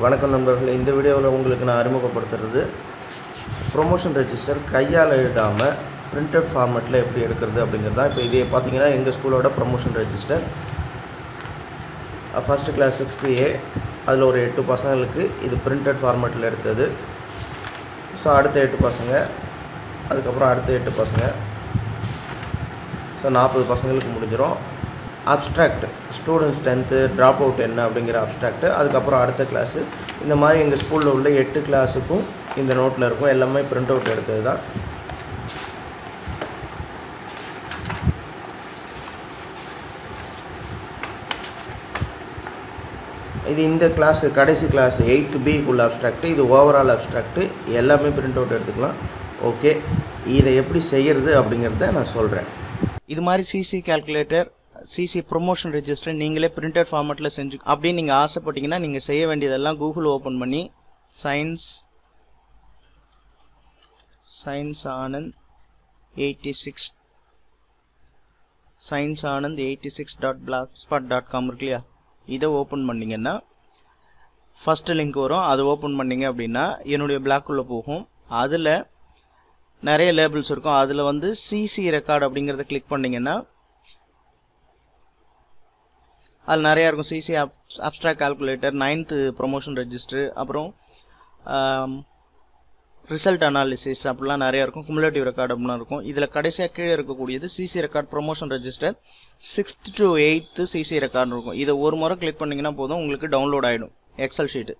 வணக்கம் நண்பர்களே இந்த வீடியோவில் உங்களுக்கு நான் அறிமுகப்படுத்துறது ப்ரொமோஷன் ரெஜிஸ்டர் கையால் எழுதாமல் பிரிண்டட் ஃபார்மேட்டில் எப்படி எடுக்கிறது அப்படிங்கிறது தான் இப்போ இதே பார்த்தீங்கன்னா எங்கள் ஸ்கூலோட promotion register first class sixth A அதில் ஒரு எட்டு பசங்களுக்கு இது பிரிண்டட் ஃபார்மேட்டில் எடுத்தது ஸோ அடுத்த எட்டு பசங்க அதுக்கப்புறம் அடுத்த எட்டு பசங்க ஸோ நாற்பது பசங்களுக்கு முடிஞ்சிடும் abstract students tenth drop out என்ன அப்படிங்கிற அப்ஸ்ட்ராக்ட் அதுக்கப்புறம் அடுத்த கிளாஸு இந்த மாதிரி எங்கள் ஸ்கூலில் உள்ள எட்டு கிளாஸுக்கும் இந்த நோட்டில் இருக்கும் எல்லாமே பிரிண்ட் அவுட் எடுத்தது தான் இது இந்த கிளாஸ் கடைசி கிளாஸ் எயித்து பிக்குள்ள அப்ஸ்ட்ராக்ட் இது ஓவரால் அப்ஸ்ட்ராக்ட் எல்லாமே பிரிண்ட் அவுட் எடுத்துக்கலாம் ஓகே இதை எப்படி செய்கிறது அப்படிங்கிறத நான் சொல்கிறேன் இது மாதிரி CC calculator CC promotion register நீங்களே பிரிண்டட் ஃபார்மேட்டில் செஞ்சு அப்படின்னு நீங்கள் ஆசைப்பட்டீங்கன்னா நீங்கள் செய்ய வேண்டியதெல்லாம் கூகுள் ஓப்பன் பண்ணி science science Anand eighty six science Anand eighty six dot blog spot dot com இருக்கு இல்லையா இதை ஓப்பன் பண்ணிங்கன்னா ஃபஸ்ட்டு லிங்க் வரும் அது ஓப்பன் பண்ணிங்க அப்படின்னா என்னுடைய பிளாக்குள்ளே போகும் அதில் நிறைய லேபிள்ஸ் இருக்கும் அதில் வந்து சிசி ரெக்கார்ட் அப்படிங்கிறத கிளிக் பண்ணிங்கன்னா அதில் நிறையா இருக்கும் சிசி அப் abstract calculator ninth promotion register அப்புறம் ரிசல்ட் அனாலிசிஸ் அப்படிலாம் நிறையா இருக்கும் குமுலேட்டிவ் ரெக்கார்ட் அப்படிலாம் இருக்கும் இதில் கடைசியாக கீழே இருக்கக்கூடியது CC record promotion register sixth to eighth CC record இருக்கும் இதை ஒரு முறை கிளிக் பண்ணிங்கன்னா போதும் உங்களுக்கு டவுன்லோட் ஆகிடும் எக்ஸல் ஷீட்டு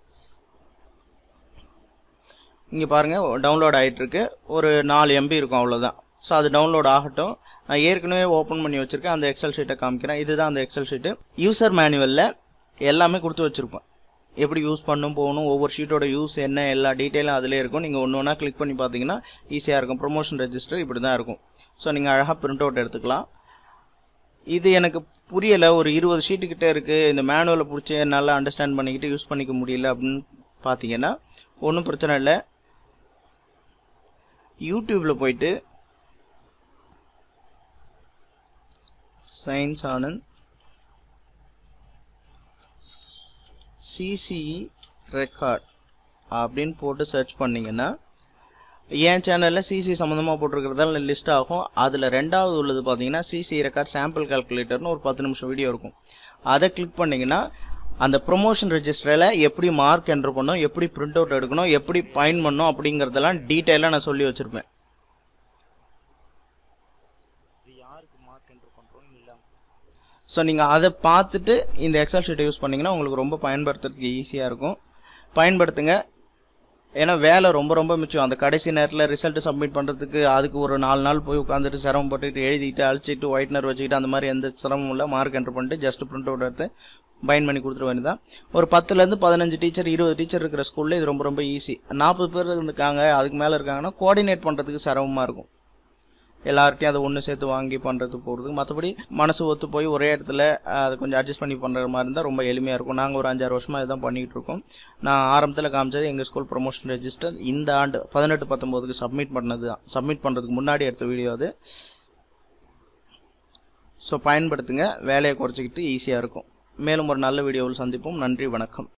இங்கே பாருங்கள் டவுன்லோட் ஆகிட்டுருக்கு ஒரு நாலு எம்பி இருக்கும் அவ்வளோதான் ஸோ அது டவுன்லோட் ஆகட்டும் நான் ஏற்கனவே ஓப்பன் பண்ணி வச்சுருக்கேன் அந்த எக்ஸல் ஷீட்டை காமிக்கிறேன் இதுதான் அந்த எக்ஸல் ஷீட்டு யூசர் மேனுவலில் எல்லாமே கொடுத்து வச்சுருப்பேன் எப்படி யூஸ் பண்ணும் போகணும் ஒவ்வொரு ஷீட்டோட யூஸ் என்ன எல்லா டீட்டெயிலும் அதிலே இருக்கும் நீங்கள் ஒன்று ஒன்றா கிளிக் பண்ணி பார்த்தீங்கன்னா ஈஸியாக இருக்கும் ப்ரொமோஷன் ரெஜிஸ்டர் இப்படி தான் இருக்கும் ஸோ நீங்கள் அழகாக பிரிண்ட் அவுட் எடுத்துக்கலாம் இது எனக்கு புரியலை ஒரு இருபது ஷீட்டு கிட்டே இருக்குது இந்த மேனுவலை பிடிச்சி நல்லா அண்டர்ஸ்டாண்ட் பண்ணிக்கிட்டு யூஸ் பண்ணிக்க முடியல அப்படின்னு பார்த்தீங்கன்னா ஒன்றும் பிரச்சனை இல்லை யூடியூப்பில் போயிட்டு சயின்ஸ் ஆனந்த் சிசிஇ ரெக்கார்ட் அப்படின்னு போட்டு சர்ச் பண்ணிங்கன்னா என் சேனலில் சிசி சம்மந்தமாக போட்டிருக்கிறதால லிஸ்ட் ஆகும் அதில் ரெண்டாவது உள்ளது பார்த்தீங்கன்னா சிசி ரெக்கார்ட் சாம்பிள் கால்குலேட்டர்னு ஒரு பத்து நிமிஷம் வீடியோ இருக்கும் அதை கிளிக் பண்ணிங்கன்னா அந்த ப்ரொமோஷன் ரெஜிஸ்டரில் எப்படி மார்க் என்ட்ரு பண்ணணும் எப்படி பிரிண்ட் அவுட் எடுக்கணும் எப்படி ஃபைன் பண்ணணும் அப்படிங்கிறதெல்லாம் டீட்டெயிலாக நான் சொல்லி வச்சுருப்பேன் ஸோ நீங்கள் அதை பார்த்துட்டு இந்த எக்ஸல் ஷீட்டை யூஸ் பண்ணிங்கன்னா உங்களுக்கு ரொம்ப பயன்படுத்துறதுக்கு ஈஸியாக இருக்கும் பயன்படுத்துங்க ஏன்னா வேலை ரொம்ப ரொம்ப மிச்சம் அந்த கடைசி நேரத்தில் ரிசல்ட் சப்மிட் பண்ணுறதுக்கு அதுக்கு ஒரு நாலு நாள் போய் உட்காந்துட்டு சிரமப்பட்டுட்டு எழுதிட்டு அழிச்சிட்டு ஒயிட்னர் வச்சுக்கிட்டு அந்த மாதிரி எந்த சிரமமும் இல்லை மார்க் என்ட்ரு பண்ணிட்டு ஜஸ்ட் பிரிண்ட் அவுட் எடுத்து பைன் பண்ணி கொடுத்துட வேண்டியதான் ஒரு பத்துலேருந்து பதினஞ்சு டீச்சர் இருபது டீச்சர் இருக்கிற ஸ்கூலில் இது ரொம்ப ரொம்ப ஈஸி நாற்பது பேர் இருக்காங்க அதுக்கு மேலே இருக்காங்கன்னா கோஆர்டினேட் பண்ணுறதுக்கு சிரமமாக இருக்கும் எல்லார்ட்டையும் அதை ஒன்று சேர்த்து வாங்கி பண்ணுறது போகிறதுக்கு மற்றபடி மனசு ஒத்து போய் ஒரே இடத்துல அதை கொஞ்சம் அட்ஜஸ்ட் பண்ணி பண்ணுற மாதிரி இருந்தால் ரொம்ப எளிமையாக இருக்கும் நாங்கள் ஒரு அஞ்சாறு வருஷமாக இதான் பண்ணிகிட்டு இருக்கோம் நான் ஆரம்பத்தில் காமிச்சது எங்கள் ஸ்கூல் ப்ரொமோஷன் ரெஜிஸ்டர் இந்த ஆண்டு பதினெட்டு பத்தொம்போதுக்கு சப்மிட் பண்ணது தான் சப்மிட் பண்ணுறதுக்கு முன்னாடி எடுத்த வீடியோ அது ஸோ பயன்படுத்துங்க வேலையை குறைச்சிக்கிட்டு ஈஸியாக இருக்கும் மேலும் ஒரு நல்ல வீடியோவில் சந்திப்போம் நன்றி வணக்கம்